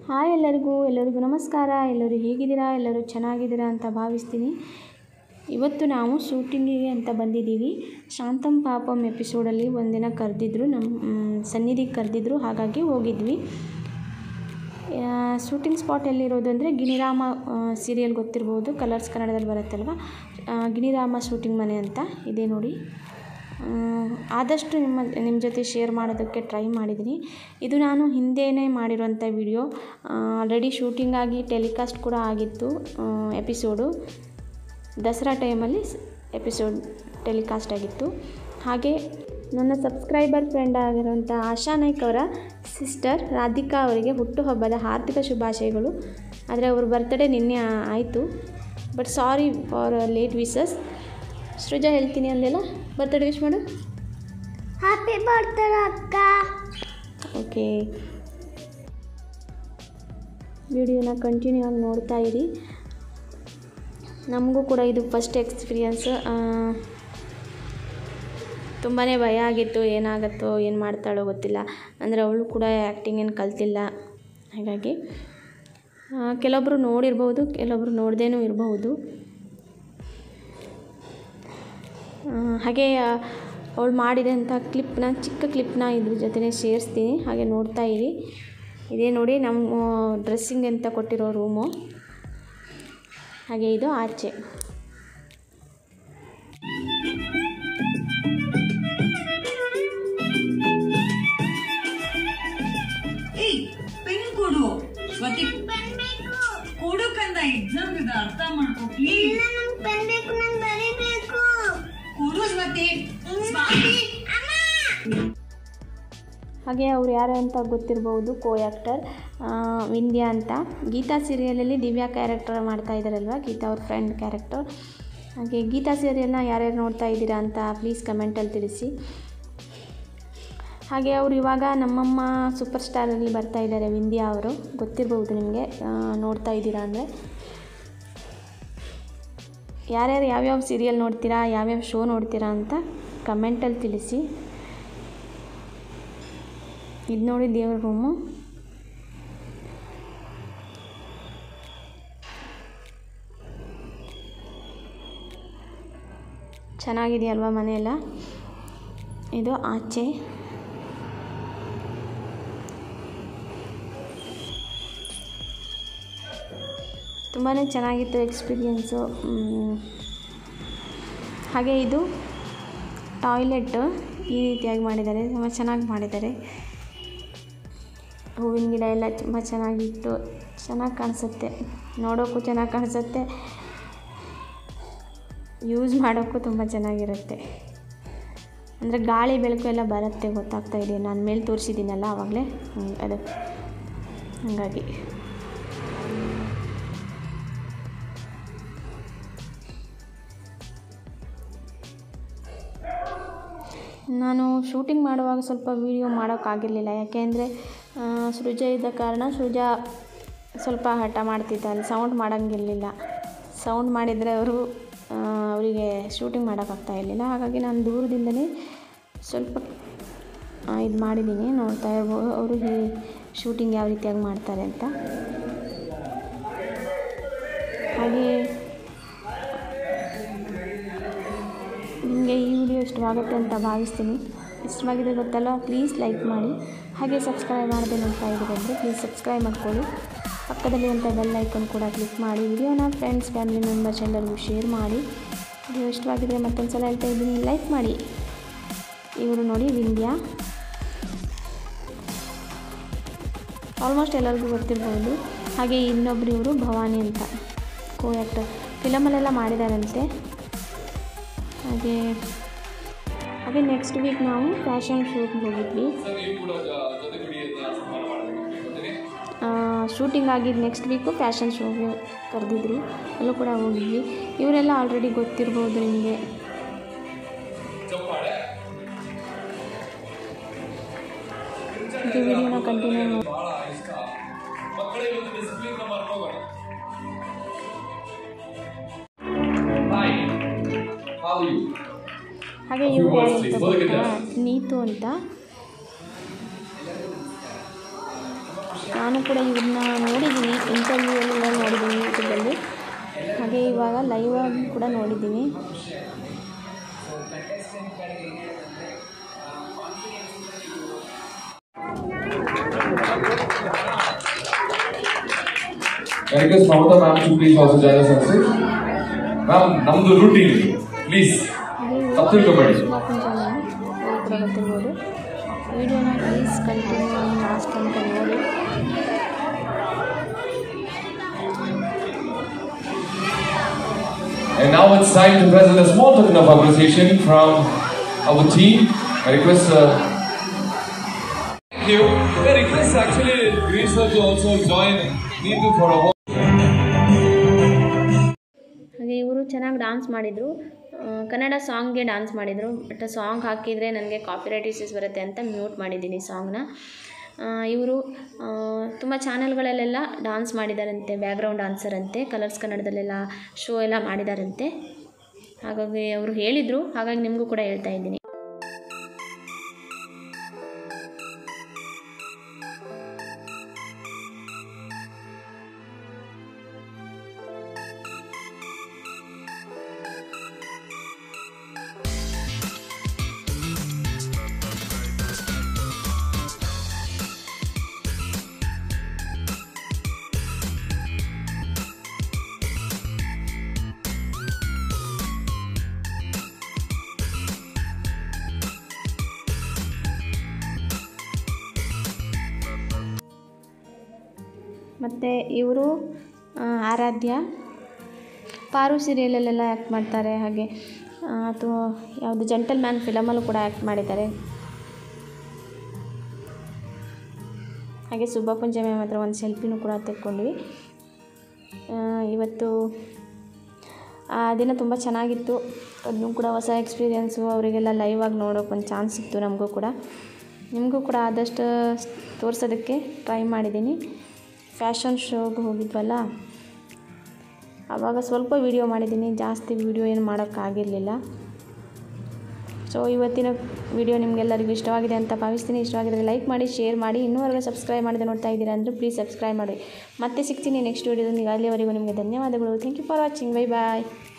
Hi ಎಲ್ಲರಿಗೂ ಎಲ್ಲರಿಗೂ ನಮಸ್ಕಾರ ಎಲ್ಲರೂ ಹೇಗಿದ್ದೀರಾ ಎಲ್ಲರೂ ಚೆನ್ನಾಗಿದ್ದೀರಾ ಅಂತ ಭಾವಿಸ್ತೀನಿ ಇವತ್ತು ನಾವು ಶೂಟಿಂಗಿಗೆ ಅಂತ ಬಂದಿದ್ದೀವಿ ಶಾಂತಂ ಪಾಪಂ ಎಪಿಸೋಡಲ್ಲಿ ಒಂದಿನ ಕರೆದಿದ್ರು ನಮ್ಮ ಮ್, ಸನ್ನಿಧಿಗೆ ಕರೆದಿದ್ರು ಹಾಗಾಗಿ ಹೋಗಿದ್ವಿ ಶೂಟಿಂಗ್ ಸ್ಪಾಟ್ ಎಲ್ಲಿರೋದು ಅಂದರೆ ಗಿಣಿರಾಮ ಸೀರಿಯಲ್ ಗೊತ್ತಿರ್ಬೋದು ಕಲರ್ಸ್ ಕನ್ನಡದಲ್ಲಿ ಬರುತ್ತಲ್ವ ಆ, ಗಿಣಿರಾಮ ಶೂಟಿಂಗ್ ಮನೆ ಅಂತ ಇದೆ ನೋಡಿ ಆ, ಆದಷ್ಟು ನಿಮ್ಮ ನಿಮ್ಮ ಜೊತೆ ಶೇರ್ ಮಾಡೋದಕ್ಕೆ ಟ್ರೈ ಮಾಡಿದ್ದೀನಿ ಇದು ನಾನು ಹಿಂದೆಯೇ ಮಾಡಿರೋಂಥ ವಿಡಿಯೋ ಆಲ್ರೆಡಿ ಶೂಟಿಂಗ್ ಆಗಿ ಟೆಲಿಕಾಸ್ಟ್ ಕೂಡ ಆಗಿತ್ತು ಎಪಿಸೋಡು ದಸರಾ ಟೈಮಲ್ಲಿ ಎಪಿಸೋಡ್ ಟೆಲಿಕಾಸ್ಟ್ ಆಗಿತ್ತು ಹಾಗೆ ನನ್ನ ಸಬ್ಸ್ಕ್ರೈಬರ್ ಫ್ರೆಂಡ್ ಆಗಿರುವಂಥ ಆಶಾ ನಾಯ್ಕ್ ಅವರ ಸಿಸ್ಟರ್ ರಾಧಿಕಾ ಅವರಿಗೆ ಹುಟ್ಟುಹಬ್ಬದ ಹಾರ್ದಿಕ ಶುಭಾಶಯಗಳು ಆದರೆ ಅವ್ರ ಬರ್ತ್ಡೇ ನಿನ್ನೆ ಆ- ಆಯಿತು but sorry for late wishes Sruja ಹೇಳ್ತೀನಿ ಅಂದೆಲ್ಲ ಬರ್ತ್ಡೇ ವಿಶ್ ಮಾಡು ಹ್ಯಾಪಿ ಬರ್ತ್ಡೇ ಅಕ್ಕ ಓಕೆ ವಿಡಿಯೋನ ಕಂಟಿನ್ಯೂ ಆಗಿ ನೋಡ್ತಾ ಇರಿ ನಮಗೂ ಕೂಡ ಇದು ಫಸ್ಟ್ ಎಕ್ಸ್ಪೀರಿಯನ್ಸ್ ತುಂಬಾ ಭಯ ಆಗಿತ್ತು ಏನಾಗುತ್ತೋ ಏನು ಮಾಡ್ತಾಳೋ ಗೊತ್ತಿಲ್ಲ ಅಂದರೆ ಅವಳು ಕೂಡ ಆ್ಯಕ್ಟಿಂಗ್ ಏನು ಕಲ್ತಿಲ್ಲ ಹಾಗಾಗಿ ಆ, ಕೆಲವೊಬ್ಬರು ನೋಡಿರ್ಬೋದು ಕೆಲವೊಬ್ಬರು ನೋಡ್ದೇನೂ ಇರಬಹುದು ಹಾಗೆ ಅವಳು ಮಾಡಿದಂಥ ಕ್ಲಿಪ್ನ ಚಿಕ್ಕ ಕ್ಲಿಪ್ನ ಇದ್ರ ಜೊತೆನೇ ಸೇರಿಸ್ತೀನಿ ಹಾಗೆ ನೋಡ್ತಾ ಇರಿ ಇದೇ ನೋಡಿ ನಮ್ಮ ಡ್ರೆಸ್ಸಿಂಗ್ ಅಂತ ಕೊಟ್ಟಿರೋ ರೂಮು ಹಾಗೆ ಇದು ಆಚೆ ಏಯ್ ಪೆನ್ ಕೊಡು ಸ್ವತಿ ಕೊಡು ಕಂದ ಎಕ್ಸಾಮ್ ಇದೆ ಅರ್ಥ ಮಾಡ್ಕೋ ಪ್ಲೀಸ್ ನಂಗೆ ಪೆನ್ ಬೇಕು ನಂಗೆ ಬರೀಬೇಕು ಕೊಡು ಸ್ವತಿ ಸ್ವಾತಿ ಹಾಗೆ ಅವ್ರು ಯಾರು ಅಂತ ಗೊತ್ತಿರ್ಬೋದು ಕೋ ಆ್ಯಕ್ಟರ್ ವಿಂದ್ಯಾ ಅಂತ ಗೀತಾ ಸೀರಿಯಲಲ್ಲಿ ದಿವ್ಯಾ ಕ್ಯಾರೆಕ್ಟರ್ ಮಾಡ್ತಾ ಇದ್ದಾರಲ್ವ ಗೀತಾ ಅವ್ರ ಫ್ರೆಂಡ್ ಕ್ಯಾರೆಕ್ಟರ್ ಹಾಗೆ ಗೀತಾ ಸೀರಿಯಲ್ನ ಯಾರ್ಯಾರು ನೋಡ್ತಾ ಇದ್ದೀರಾ ಅಂತ ಪ್ಲೀಸ್ ಕಮೆಂಟಲ್ಲಿ ತಿಳಿಸಿ ಹಾಗೆ ಅವರು ಇವಾಗ ನಮ್ಮಮ್ಮ ಸೂಪರ್ ಸ್ಟಾರಲ್ಲಿ ಬರ್ತಾ ಇದ್ದಾರೆ ವಿಂದ್ಯಾ ಅವರು ಗೊತ್ತಿರ್ಬೋದು ನಿಮಗೆ ನೋಡ್ತಾ ಇದ್ದೀರಾ ಅಂದರೆ ಯಾರ್ಯಾರು ಯಾವ್ಯಾವ ಸೀರಿಯಲ್ ನೋಡ್ತೀರಾ ಯಾವ್ಯಾವ ಶೋ ನೋಡ್ತೀರಾ ಅಂತ ಕಮೆಂಟಲ್ಲಿ ತಿಳಿಸಿ ಇದು ನೋಡಿ ದೇವ್ರ ರೂಮು ಚೆನ್ನಾಗಿದೆಯಲ್ವಾ ಮನೆಯೆಲ್ಲ ಇದು ಆಚೆ ತುಂಬಾ ಚೆನ್ನಾಗಿತ್ತು ಎಕ್ಸ್ಪೀರಿಯೆನ್ಸು ಹಾಗೆ ಇದು ಟಾಯ್ಲೆಟ್ ಈ ರೀತಿಯಾಗಿ ಮಾಡಿದ್ದಾರೆ ತುಂಬ ಚೆನ್ನಾಗಿ ಮಾಡಿದ್ದಾರೆ ಹೂವಿನ ಗಿಡ ಎಲ್ಲ ತುಂಬ ಚೆನ್ನಾಗಿತ್ತು ಚೆನ್ನಾಗಿ ಕಾಣಿಸುತ್ತೆ ನೋಡೋಕ್ಕೂ ಚೆನ್ನಾಗಿ ಕಾಣಿಸುತ್ತೆ ಯೂಸ್ ಮಾಡೋಕ್ಕೂ ತುಂಬ ಚೆನ್ನಾಗಿರುತ್ತೆ ಅಂದರೆ ಗಾಳಿ ಬೆಳಕು ಎಲ್ಲ ಬರುತ್ತೆ ಗೊತ್ತಾಗ್ತಾ ಇದೆ ನಾನು ಮೇಲೆ ತೋರಿಸಿದ್ದೀನಲ್ಲ ಆವಾಗಲೇ ಅದು ಹಾಗಾಗಿ ನಾನು ಶೂಟಿಂಗ್ ಮಾಡುವಾಗ ಸ್ವಲ್ಪ ವೀಡಿಯೋ ಮಾಡೋಕ್ಕಾಗಿರಲಿಲ್ಲ ಯಾಕೆಂದರೆ ಸೃಜಾ ಇದ್ದ ಕಾರಣ ಸೃಜಾ ಸ್ವಲ್ಪ ಹಠ ಮಾಡ್ತಿದ್ದ ಸೌಂಡ್ ಮಾಡೋಂಗಿರಲಿಲ್ಲ ಸೌಂಡ್ ಮಾಡಿದರೆ ಅವರು ಅವರಿಗೆ ಶೂಟಿಂಗ್ ಮಾಡೋಕ್ಕಾಗ್ತಾ ಇರಲಿಲ್ಲ ಹಾಗಾಗಿ ನಾನು ದೂರದಿಂದಲೇ ಸ್ವಲ್ಪ ಇದು ಮಾಡಿದ್ದೀನಿ ನೋಡ್ತಾ ಇರ್ಬೋದು ಅವರು ಹೇ ಶೂಟಿಂಗ್ ಯಾವ ರೀತಿಯಾಗಿ ಮಾಡ್ತಾರೆ ಅಂತ ಹಾಗೆ ನಿಮಗೆ ಈ ವಿಡಿಯೋ ಇಷ್ಟವಾಗುತ್ತೆ ಅಂತ ಭಾವಿಸ್ತೀನಿ ಇಷ್ಟವಾಗಿದೆ ಗೊತ್ತಲ್ಲ ಪ್ಲೀಸ್ ಲೈಕ್ ಮಾಡಿ ಹಾಗೆ ಸಬ್ಸ್ಕ್ರೈಬ್ ಮಾಡದೆ ನೋಡ್ತಾ ಇದ್ದೀರಿ ಅಂದರೆ ಪ್ಲೀಸ್ ಸಬ್ಸ್ಕ್ರೈಬ್ ಮಾಡ್ಕೊಳ್ಳಿ ಪಕ್ಕದಲ್ಲಿರುವಂಥ ಬೆಲ್ ಐಕನ್ ಕೂಡ ಕ್ಲಿಕ್ ಮಾಡಿ ವಿಡಿಯೋನ ಫ್ರೆಂಡ್ಸ್ ಫ್ಯಾಮಿಲಿ ಮೆಂಬರ್ಸ್ ಎಲ್ಲರಿಗೂ ಶೇರ್ ಮಾಡಿ ವಿಡಿಯೋ ಇಷ್ಟವಾಗಿದ್ದರೆ ಮತ್ತೊಂದು ಸಲ ಹೇಳ್ತಾ ಇದ್ದೀನಿ ಲೈಕ್ ಮಾಡಿ ಇವರು ನೋಡಿ ವಿಂದ್ಯಾ ಆಲ್ಮೋಸ್ಟ್ ಎಲ್ಲರಿಗೂ ಗೊತ್ತಿರ್ಬೋದು ಹಾಗೆ ಇನ್ನೊಬ್ರು ಇವರು ಭವಾನಿ ಅಂತ ಕೋ ಆ್ಯಕ್ಟರ್ ಫಿಲಮಲ್ಲೆಲ್ಲ ಮಾಡಿದಾರಂತೆ ಹಾಗೆ ಹಾಗೆ ನೆಕ್ಸ್ಟ್ ವೀಕ್ ನಾವು ಫ್ಯಾಷನ್ ಶೂಟ್ಗೆ ಹೋಗಿದ್ವಿ ಶೂಟಿಂಗ್ ಆಗಿದ್ದು ನೆಕ್ಸ್ಟ್ ವೀಕು ಫ್ಯಾಷನ್ ಶೋಗೆ ಕರೆದಿದ್ರು ಅಲ್ಲೂ ಕೂಡ ಹೋಗಿದ್ವಿ ಇವರೆಲ್ಲ ಆಲ್ರೆಡಿ ಗೊತ್ತಿರ್ಬೋದು ನಿಮಗೆ ಇದು ವಿಡಿಯೋನ ಕಂಟಿನ್ಯೂ ಮಾಡಿ Hi, how are you? ಹಾಗೆ few ಇವ್ರು words, ಯಾರು please. ಅಂತ Look at ಗೊತ್ತಾ? that. ನೀತು ಅಂತ ನಾನು ನಾನು ಕೂಡ ಇವ್ರನ್ನ ನೋಡಿದ್ದೀನಿ ಇಂಟರ್ವ್ಯೂ ಎಲ್ಲ ನೋಡಿದ್ದೀನಿ ಯೂಟ್ಯೂಬಲ್ಲಿ ಹಾಗೆ ಇವಾಗ ಲೈವ್ ಆಗಿ ಕೂಡ ನೋಡಿದ್ದೀನಿ I request Mamata ma'am to please also join us on stage. Ma'am, ನಮ್ದು ರೂಟೀನ್ ಪ್ಲೀಸ್ ಹಾಗೆ ತಪ್ಪು ತಿಳ್ಕೊಬೇಡಿ. ಶಿವ ಕುಂಜಾನ ಅವ್ರು ಕೂಡ ಗೊತ್ತಿರ್ಬೋದು ವಿಡಿಯೋನ ಪ್ಲೀಸ್ ಕಂಟಿನ್ಯೂ ಲಾಸ್ಟ್ ತನಕ ನೋಡಿ And now it's time to present a small token of appreciation from our team. I request. Uh, Thank you. I request actually Grace sir to also join Neetu for a walk. ಹಾಗೆ ಇವರು ಚೆನ್ನಾಗಿ dance ಮಾಡಿದರು ಕನ್ನಡ ಸಾಂಗ್ಗೆ dance ಮಾಡಿದರು but song ಹಾಕಿದರೆ ನನಗೆ copyright issues ಬರುತ್ತೆ ಅಂತ ಮ್ಯೂಟ್ ಮಾಡಿದ್ದೀನಿ ಸಾಂಗ್ನ ಇವರು ತುಂಬ ಚಾನಲ್ಗಳಲ್ಲೆಲ್ಲ ಡಾನ್ಸ್ ಮಾಡಿದಾರಂತೆ ಬ್ಯಾಕ್ಗ್ರೌಂಡ್ ಡಾನ್ಸರ್ ಅಂತೆ ಕಲರ್ಸ್ ಕನ್ನಡದಲ್ಲೆಲ್ಲ ಶೋ ಎಲ್ಲ ಮಾಡಿದಾರಂತೆ ಹಾಗಾಗಿ ಅವರು ಹೇಳಿದರು ಹಾಗಾಗಿ ನಿಮಗೂ ಕೂಡ ಹೇಳ್ತಾ ಇದ್ದೀನಿ ಮತ್ತು ಇವರು ಆರಾಧ್ಯ ಪಾರು ಸೀರಿಯಲಲ್ಲೆಲ್ಲ ಆ್ಯಕ್ಟ್ ಮಾಡ್ತಾರೆ ಹಾಗೆ ಅಥವಾ ಯಾವುದು ಜಂಟಲ್ ಮ್ಯಾನ್ ಫಿಲಮಲ್ಲೂ ಕೂಡ ಆ್ಯಕ್ಟ್ ಮಾಡಿದ್ದಾರೆ ಹಾಗೆ ಸುಬ್ಬಪುಂಜ ಮ್ಯಾಮ್ ಹತ್ರ ಒಂದು ಸೆಲ್ಫಿನೂ ಕೂಡ ತೆಕ್ಕೊಂಡ್ವಿ ಆ, ಇವತ್ತು ಆ ದಿನ ತುಂಬ ಚೆನ್ನಾಗಿತ್ತು ಅದನ್ನು ಕೂಡ ಹೊಸ ಎಕ್ಸ್ಪೀರಿಯೆನ್ಸು ಅವರಿಗೆಲ್ಲ ಲೈವ್ ಆಗಿ ನೋಡೋಕೆ ಒಂದು ಚಾನ್ಸ್ ಸಿಕ್ತು ನಮಗೂ ಕೂಡ ನಿಮಗೂ ಕೂಡ ಆದಷ್ಟು ತೋರಿಸೋದಕ್ಕೆ ಟ್ರೈ ಮಾಡಿದ್ದೀನಿ ಫ್ಯಾಷನ್ ಶೋಗೆ ಹೋಗಿದ್ವಲ್ಲ ಆವಾಗ ಸ್ವಲ್ಪ ವೀಡಿಯೋ ಮಾಡಿದ್ದೀನಿ ಜಾಸ್ತಿ ವೀಡಿಯೋ ಏನು ಮಾಡೋಕ್ಕಾಗಿರಲಿಲ್ಲ ಸೊ ಇವತ್ತಿನ ವಿಡಿಯೋ ನಿಮಗೆಲ್ಲರಿಗೂ ಇಷ್ಟವಾಗಿದೆ ಅಂತ ಭಾವಿಸ್ತೀನಿ ಇಷ್ಟವಾಗಿದ್ರೆ ಲೈಕ್ ಮಾಡಿ ಶೇರ್ ಮಾಡಿ ಇನ್ನೂವರೆಗೂ ಸಬ್ಸ್ಕ್ರೈಬ್ ಮಾಡಿದೆ ನೋಡ್ತಾ ಇದ್ದೀರಾ ಅಂದರೆ ಪ್ಲೀಸ್ ಸಬ್ಸ್ಕ್ರೈಬ್ ಮಾಡಿ ಮತ್ತೆ ಸಿಗ್ತೀನಿ ನೆಕ್ಸ್ಟ್ ವೀಡಿಯೋದೊಂದಿಗೆ ಅಲ್ಲಿವರೆಗೂ ನಿಮಗೆ ಧನ್ಯವಾದಗಳು thank you for watching bye bye